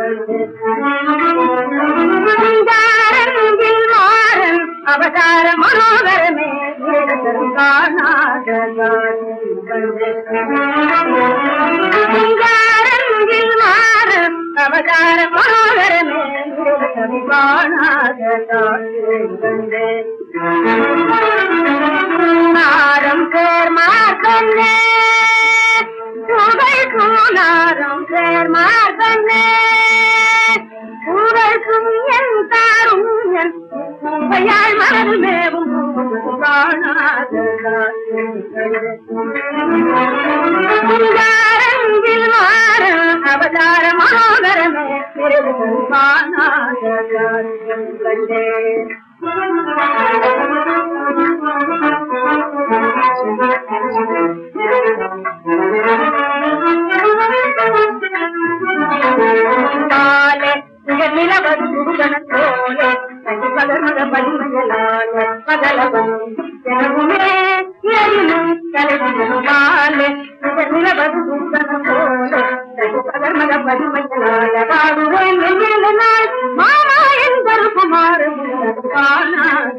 சிங்காரங்கில் மாறன் அவதார மனோகரமே வீரதரும் காணாத சிங்காரங்கில் மாறன் அவதார மனோகரமே வீரதரும் காணாத நாரம் பேர் மார்க்கண்ணே புகழ் கூனாரம் பேர் மார்க்கண்ணே புகழ்க்கும் என் தாரும் என் உமையாள் மனது மேவும் காணாதில் மாற அவதார மனோகரமே காணாத கண்டே நிலவது முருகன போலே பகர்மத பலிமையலால பகலவன் எனவுமே எரினும் தலைவிருமாலே நிலவது முருகன போலே பகர்மத பலிமையலால பாடுவேன் வெள்ளி நாள் மாமா என்பது குமார காணாத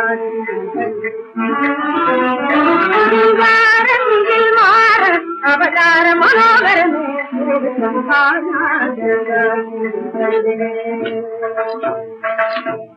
காரங்கில் மாற அவதார மனோகரமே காணாத